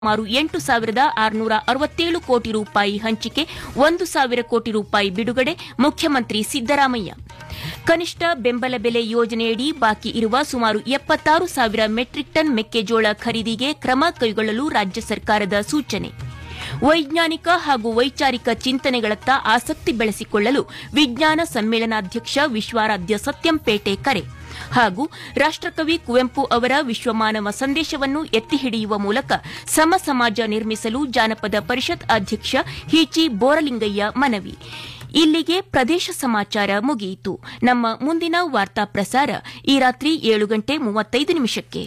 ಸುಮಾರು ಎಂಟು ಸಾವಿರದ ಆರುನೂರ ಅರವತ್ತೇಳು ಕೋಟಿ ರೂಪಾಯಿ ಹಂಚಿಕೆ ಒಂದು ಸಾವಿರ ಕೋಟಿ ರೂಪಾಯಿ ಬಿಡುಗಡೆ ಮುಖ್ಯಮಂತ್ರಿ ಸಿದ್ದರಾಮಯ್ಯ ಕನಿಷ್ಠ ಬೆಂಬಲ ಬೆಲೆ ಯೋಜನೆಯಡಿ ಬಾಕಿ ಇರುವ ಸುಮಾರು ಎಪ್ಪತ್ತಾರು ಸಾವಿರ ಮೆಟ್ರಿಕ್ ಟನ್ ಮೆಕ್ಕೆಜೋಳ ಖರೀದಿಗೆ ಕ್ರಮ ಕೈಗೊಳ್ಳಲು ರಾಜ್ಯ ಸರ್ಕಾರದ ಸೂಚನೆ ವೈಜ್ಞಾನಿಕ ಹಾಗೂ ವೈಚಾರಿಕ ಚಿಂತನೆಗಳತ್ತ ಆಸಕ್ತಿ ಬೆಳೆಸಿಕೊಳ್ಳಲು ವಿಜ್ಞಾನ ಸಮ್ಮೇಳನಾಧ್ಯಕ್ಷ ವಿಶ್ವಾರಾಧ್ಯ ಸತ್ಯಂಪೇಟೆ ಕರೆ ಹಾಗೂ ರಾಷ್ಟಕವಿ ಕುವೆಂಪು ಅವರ ವಿಶ್ವಮಾನವ ಸಂದೇಶವನ್ನು ಎತ್ತಿ ಹಿಡಿಯುವ ಮೂಲಕ ಸಮ ಸಮಾಜ ನಿರ್ಮಿಸಲು ಜಾನಪದ ಪರಿಷತ್ ಅಧ್ಯಕ್ಷ ಹೀಚಿ ಬೋರಲಿಂಗಯ್ಯ ಮನವಿ ಇಲ್ಲಿಗೆ ಪ್ರದೇಶ ಸಮಾಚಾರ ಮುಗಿಯಿತು ನಮ್ಮ ಮುಂದಿನ ವಾರ್ತಾ ಪ್ರಸಾರ ಈ ರಾತ್ರಿ ಏಳು ಗಂಟೆ ಮೂವತ್ತೈದು ನಿಮಿಷಕ್ಕೆ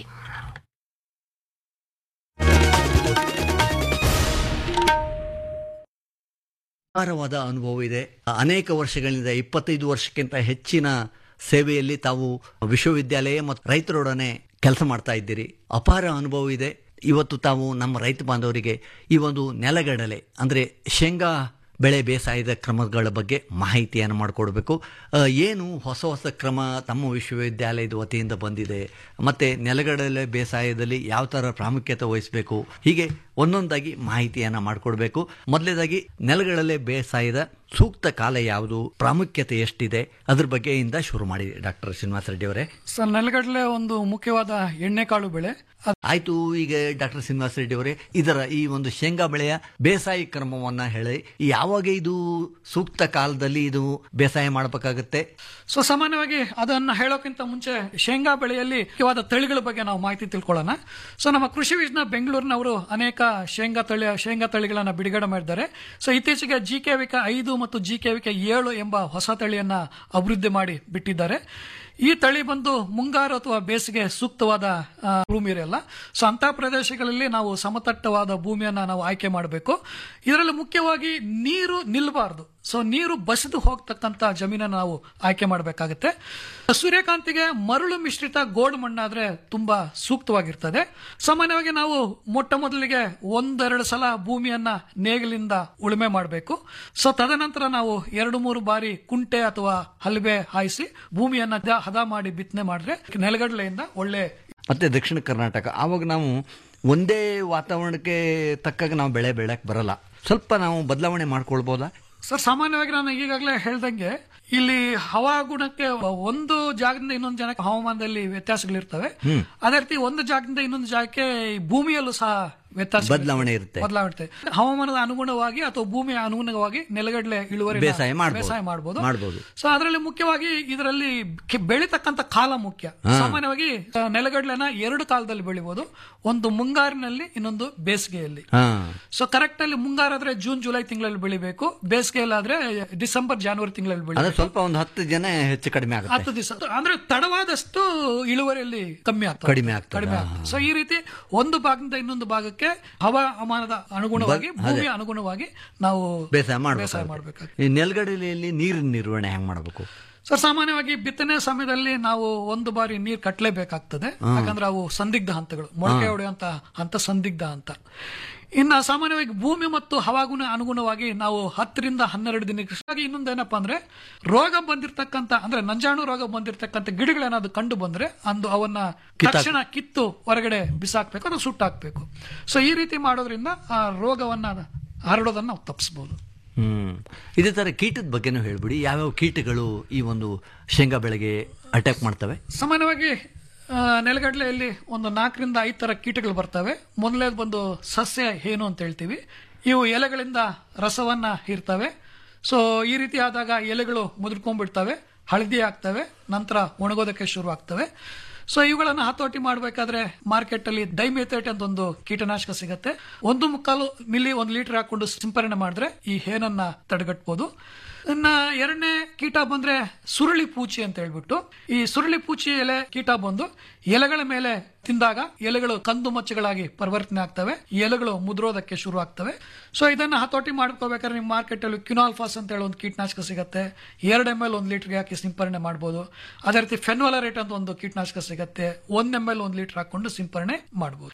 ಅಪಾರವಾದ ಅನುಭವ ಇದೆ ಅನೇಕ ವರ್ಷಗಳಿಂದ ಇಪ್ಪತ್ತೈದು ವರ್ಷಕ್ಕಿಂತ ಹೆಚ್ಚಿನ ಸೇವೆಯಲ್ಲಿ ತಾವು ವಿಶ್ವವಿದ್ಯಾಲಯ ಮತ್ತು ರೈತರೊಡನೆ ಕೆಲಸ ಮಾಡ್ತಾ ಇದ್ದೀರಿ ಅಪಾರ ಅನುಭವ ಇದೆ ಇವತ್ತು ತಾವು ನಮ್ಮ ರೈತ ಬಾಂಧವರಿಗೆ ಈ ಒಂದು ನೆಲಗಡಲೆ ಅಂದರೆ ಶೇಂಗಾ ಬೆಳೆ ಬೇಸಾಯದ ಕ್ರಮಗಳ ಬಗ್ಗೆ ಮಾಹಿತಿಯನ್ನು ಮಾಡಿಕೊಡ್ಬೇಕು ಆ, ಏನು ಹೊಸ ಹೊಸ ಕ್ರಮ ತಮ್ಮ ವಿಶ್ವವಿದ್ಯಾಲಯದ ವತಿಯಿಂದ ಬಂದಿದೆ ಮತ್ತು ನೆಲಗಡಲೆ ಬೇಸಾಯದಲ್ಲಿ ಯಾವ ಥರ ಪ್ರಾಮುಖ್ಯತೆ ವಹಿಸಬೇಕು ಹೀಗೆ ಒಂದೊಂದಾಗಿ ಮಾಹಿತಿಯನ್ನು ಮಾಡಿಕೊಡ್ಬೇಕು ಮೊದಲನೇದಾಗಿ ನೆಲಗಡಲೆ ಬೇಸಾಯದ ಸೂಕ್ತ ಕಾಲ ಯಾವುದು ಪ್ರಾಮುಖ್ಯತೆ ಎಷ್ಟಿದೆ ಅದ್ರ ಬಗ್ಗೆಯಿಂದ ಶುರು ಮಾಡಿ ಡಾಕ್ಟರ್ ಶ್ರೀನಿವಾಸ ರೆಡ್ಡಿ ಅವರೇ ಸರ್ ನೆಲಗಡಲೆ ಒಂದು ಮುಖ್ಯವಾದ ಎಣ್ಣೆಕಾಳು ಬೆಳೆ ಅದ್- ಆಯ್ತು ಈಗ ಡಾಕ್ಟರ್ ಶ್ರೀನಿವಾಸ ರೆಡ್ಡಿ ಅವರೇ ಇದರ ಈ ಒಂದು ಶೇಂಗಾ ಬೆಳೆಯ ಬೇಸಾಯ ಕ್ರಮವನ್ನ ಹೇಳಿ ಯಾವಾಗ ಇದು ಸೂಕ್ತ ಕಾಲದಲ್ಲಿ ಇದು ಬೇಸಾಯ ಮಾಡಬೇಕಾಗತ್ತೆ ಸೊ ಸಾಮಾನ್ಯವಾಗಿ ಅದನ್ನ ಹೇಳೋಕ್ಕಿಂತ ಮುಂಚೆ ಶೇಂಗಾ ಬೆಳೆಯಲ್ಲಿ ಮುಖ್ಯವಾದ ತಳಿಗಳ ಬಗ್ಗೆ ನಾವು ಮಾಹಿತಿ ತಿಳ್ಕೊಳ್ಳೋಣ ಸೊ ನಮ್ಮ ಕೃಷಿ ವಿಜ್ಞಾನ ಬೆಂಗಳೂರಿನವರು ಅನೇಕ ಶೇಂಗಾ ತಳಿ ಶೇಂಗಾ ತಳಿಗಳನ್ನ ಬಿಡುಗಡೆ ಮಾಡಿದ್ದಾರೆ ಸೊ ಇತ್ತೀಚೆಗೆ ಜಿ ಕೆ ವಿಕೆ ಐದು ಮತ್ತು ಜಿ ಕೆ ವಿಕೆ ಏಳು ಎಂಬ ಹೊಸ ತಳಿಯನ್ನ ಅಭಿವೃದ್ಧಿ ಮಾಡಿ ಬಿಟ್ಟಿದ್ದಾರೆ ಈ ತಳಿ ಬಂದು ಮುಂಗಾರು ಅಥವಾ ಬೇಸಿಗೆ ಸೂಕ್ತವಾದ ಆ, ಭೂಮಿ ಇರಲ್ಲ ಸೊ ಅಂತ ಪ್ರದೇಶಗಳಲ್ಲಿ ನಾವು ಸಮತಟ್ಟವಾದ ಭೂಮಿಯನ್ನ ನಾವು ಆಯ್ಕೆ ಮಾಡಬೇಕು ಇದರಲ್ಲಿ ಮುಖ್ಯವಾಗಿ ನೀರು ನಿಲ್ಲಬಾರ್ದು ಸೊ ನೀರು ಬಸಿದು ಹೋಗ್ತಕ್ಕಂತ ಜಮೀನನ್ನು ನಾವು ಆಯ್ಕೆ ಮಾಡಬೇಕಾಗುತ್ತೆ ಸೂರ್ಯಕಾಂತಿಗೆ ಮರಳು ಮಿಶ್ರಿತ ಗೋಡು ಮಣ್ಣಾದ್ರೆ ತುಂಬಾ ಸೂಕ್ತವಾಗಿರ್ತದೆ ಸಾಮಾನ್ಯವಾಗಿ ನಾವು ಮೊಟ್ಟ ಮೊದಲಿಗೆ ಒಂದೆರಡು ಸಲ ಭೂಮಿಯನ್ನ ನೇಗಿಲಿಂದ ಉಳುಮೆ ಮಾಡಬೇಕು ಸೊ ತದನಂತರ ನಾವು ಎರಡು ಮೂರು ಬಾರಿ ಕುಂಟೆ ಅಥವಾ ಹಲ್ಬೆ ಹಾಯಿಸಿ ಭೂಮಿಯನ್ನ ದ- ಹದ ಮಾಡಿ ಬಿತ್ತನೆ ಮಾಡಿದ್ರೆ ನೆಲಗಡಲೆಯಿಂದ ಒಳ್ಳೆ ಮತ್ತೆ ದಕ್ಷಿಣ ಕರ್ನಾಟಕ ಆವಾಗ ನಾವು ಒಂದೇ ವಾತಾವರಣಕ್ಕೆ ತಕ್ಕಾಗ ನಾವು ಬೆಳೆ ಬೆಳಕ್ ಬರಲ್ಲ ಸ್ವಲ್ಪ ನಾವು ಬದಲಾವಣೆ ಮಾಡ್ಕೊಳ್ಬೋದಾ ಸರ್ ಸಾಮಾನ್ಯವಾಗಿ ನಾನು ಈಗಾಗಲೇ ಹೇಳ್ದಂಗೆ ಇಲ್ಲಿ ಹವಾಗುಣಕ್ಕೆ ಒಂದು ಜಾಗದಿಂದ ಇನ್ನೊಂದು ಜನಕ್ಕೆ ಹವಾಮಾನದಲ್ಲಿ ವ್ಯತ್ಯಾಸಗಳಿರ್ತವೆ ಅದೇ ರೀತಿ ಒಂದು ಜಾಗದಿಂದ ಇನ್ನೊಂದು ಜಾಗಕ್ಕೆ ಈ ಭೂಮಿಯಲ್ಲೂ ಸಹ ವ್ಯತ್ಯಾಸ ಬದಲಾವಣೆ ಇರುತ್ತೆ ಬದಲಾವಣೆ ಹವಾಮಾನದ ಅನುಗುಣವಾಗಿ ಅಥವಾ ಭೂಮಿಯ ಅನುಗುಣವಾಗಿ ನೆಲಗಡಲೆ ಇಳುವರಿ ಬೇಸಾಯ ಮಾಡ್ಬೋದು. ಬೇಸಾಯ ಮಾಡಬಹುದು ಮಾಡ್ಬೋದು. ಸೊ ಅದರಲ್ಲಿ ಮುಖ್ಯವಾಗಿ ಇದರಲ್ಲಿ ಕಿ- ಬೆಳೀತಕ್ಕಂತ ಕಾಲ ಮುಖ್ಯ ಸಾಮಾನ್ಯವಾಗಿ ಆ, ನೆಲಗಡಲೆನ ಎರಡು ಕಾಲದಲ್ಲಿ ಬೆಳಿಬಹುದು ಒಂದು ಮುಂಗಾರಿನಲ್ಲಿ ಇನ್ನೊಂದು ಬೇಸಿಗೆಯಲ್ಲಿ ಹಾ ಸೊ ಕರೆಕ್ಟ್ ಅಲ್ಲಿ ಮುಂಗಾರಾದ್ರೆ ಜೂನ್ ಜುಲೈ ತಿಂಗಳಲ್ಲಿ ಬೆಳಿಬೇಕು ಬೇಸಿಗೆಯಲ್ಲಾದ್ರೆ ಡಿಸೆಂಬರ್ ಜಾನ್ವರಿ ತಿಂಗಳಲ್ಲಿ ಅದೇ ಬೆಳಿಬೇಕು ಸ್ವಲ್ಪ ಒಂದು ಹತ್ತು ಜನ ಹೆಚ್ಚು ಕಡಿಮೆ ಆಗುತ್ತೆ ಹತ್ತು ದಿವಸ ಅಂದ್ರೆ ತಡವಾದಷ್ಟು ಇಳುವರಿಯಲ್ಲಿ ಕಮ್ಮಿ ಆಗ್ತದೆ ಕಡಿಮೆ ಆಗ್ತದೆ. ಕಡಿಮೆ ಆಗ್ತದೆ ಸೊ ಈ ರೀತಿ ಒಂದು ಭಾಗದಿಂದ ಇನ್ನೊಂದು ಭಾಗಕ್ಕೆ ಹವಾಮಾನದ ಅನುಗುಣವಾಗಿ ಭೂಮಿಯ ಅನುಗುಣವಾಗಿ ನಾವು ಬೇಸಾಯ ಬೇಸಾಯ ಮಾಡಬೇಕು ಮಾಡಬೇಕಾಗುತ್ತೆ ಈ ನೆಲಗಡಲೆಯಲ್ಲಿ ನೀರಿನ ನಿರ್ವಹಣೆ ಹೆಂಗ್ ಮಾಡಬೇಕು ಸರ್ ಸಾಮಾನ್ಯವಾಗಿ ಬಿತ್ತನೆ ಸಮಯದಲ್ಲಿ ನಾವು ಒಂದು ಬಾರಿ ನೀರು ಕಟ್ಟಲೇಬೇಕಾಗ್ತದೆ ಯಾಕಂದ್ರೆ ಅವು ಸಂದಿಗ್ಧ ಹಂತಗಳು ಮೊಳಕೆ ಹೊಡೆಯುವಂತ ಹಂತ ಸಂದಿಗ್ಧ ಹಂತ ಇನ್ನು ಸಾಮಾನ್ಯವಾಗಿ ಭೂಮಿ ಮತ್ತು ಹವಾಗುಣ ಅನುಗುಣವಾಗಿ ನಾವು ಹತ್ತರಿಂದ ಹನ್ನೆರಡು ದಿನಕ್ಕೆ ಇನ್ನೊಂದು ಏನಪ್ಪಾ ಅಂದ್ರೆ ರೋಗ ಬಂದಿರತಕ್ಕಂತ ಅಂದ್ರೆ ನಂಜಾಣು ರೋಗ ಬಂದಿರತಕ್ಕಂತ ಗಿಡಗಳೇನಾದ್ರು ಕಂಡು ಬಂದ್ರೆ ಅಂದು ಅವನ್ನ ತಕ್ಷಣ ಕಿತ್ತು ಹೊರಗಡೆ ಬಿಸಾಕ್ಬೇಕು ಅಥವಾ ಸುಟ್ಟಾಕ್ಬೇಕು ಸೊ ಈ ರೀತಿ ಮಾಡೋದ್ರಿಂದ ಆ ರೋಗವನ್ನ ಹರಡೋದನ್ನ ನಾವು ತಪ್ಪಿಸಬಹುದು ಹ್ಮ್ ಇದೇ ತರ ಕೀಟದ ಬಗ್ಗೆನೂ ಹೇಳ್ಬಿಡಿ ಯಾವ್ಯಾವ ಕೀಟಗಳು ಈ ಒಂದು ಶೇಂಗಾ ಬೆಳೆಗೆ ಅಟ್ಯಾಕ್ ಮಾಡ್ತವೆ ಸಾಮಾನ್ಯವಾಗಿ ಆ, ನೆಲಗಡಲೆಯಲ್ಲಿ ಒಂದು ನಾಲ್ಕರಿಂದ ಐದು ತರ ಕೀಟಗಳು ಬರ್ತವೆ ಮೊದಲನೇದು ಬಂದು ಸಸ್ಯ ಹೇನು ಅಂತ ಹೇಳ್ತೀವಿ ಇವು ಎಲೆಗಳಿಂದ ರಸವನ್ನ ಹೀರ್ತವೆ ಸೊ ಈ ರೀತಿ ಆದಾಗ ಎಲೆಗಳು ಮುದುರ್ಕೊಂಡ್ಬಿಡ್ತವೆ ಹಳದಿ ಆಗ್ತವೆ ನಂತರ ಒಣಗೋದಕ್ಕೆ ಶುರು ಆಗ್ತವೆ ಸೊ ಇವುಗಳನ್ನ ಹತೋಟಿ ಮಾಡಬೇಕಾದ್ರೆ ಮಾರ್ಕೆಟ್ ಅಲ್ಲಿ ಡೈಮೆಥೇಟ್ ಅಂತ ಒಂದು ಕೀಟನಾಶಕ ಸಿಗತ್ತೆ ಒಂದು ಮುಕ್ಕಾಲು ಮಿಲಿ ಒಂದು ಲೀಟರ್ ಹಾಕೊಂಡು ಸಿಂಪರಣೆ ಮಾಡಿದ್ರೆ ಈ ಹೇನನ್ನ ತಡೆಗಟ್ಬೋದು ಇನ್ನ ಎರಡನೇ ಕೀಟ ಬಂದ್ರೆ ಸುರುಳಿ ಪೂಚಿ ಅಂತ ಹೇಳ್ಬಿಟ್ಟು ಈ ಸುರುಳಿ ಪೂಚಿ ಎಲೆ ಕೀಟ ಬಂದು ಎಲೆಗಳ ಮೇಲೆ ತಿಂದಾಗ ಎಲೆಗಳು ಕಂದು ಮಚ್ಚಗಳಾಗಿ ಪರಿವರ್ತನೆ ಆಗ್ತವೆ ಈ ಎಲೆಗಳು ಮುದ್ರೋದಕ್ಕೆ ಶುರು ಆಗ್ತವೆ ಸೊ ಇದನ್ನ ಹತೋಟಿ ಮಾಡ್ಕೋಬೇಕಾದ್ರೆ ನಿಮ್ಮ ಮಾರ್ಕೆಟ್ ಅಲ್ಲಿ ಕ್ಯುನಾಲ್ಫಾಸ್ ಅಂತ ಹೇಳಿ ಒಂದು ಕೀಟನಾಶಕ ಸಿಗುತ್ತೆ ಎರಡು ಎಮ್ ಎಲ್ ಒಂದು ಲೀಟರ್ಗೆ ಹಾಕಿ ಸಿಂಪರಣೆ ಮಾಡಬಹುದು ಅದೇ ರೀತಿ ಫೆನ್ವಲರೇಟ್ ಅಂತ ಒಂದು ಕೀಟನಾಶಕ ಸಿಗುತ್ತೆ ಒಂದ್ ಎಮ್ ಎಲ್ ಒಂದು ಲೀಟರ್ ಹಾಕೊಂಡು ಸಿಂಪರಣೆ ಮಾಡಬಹುದು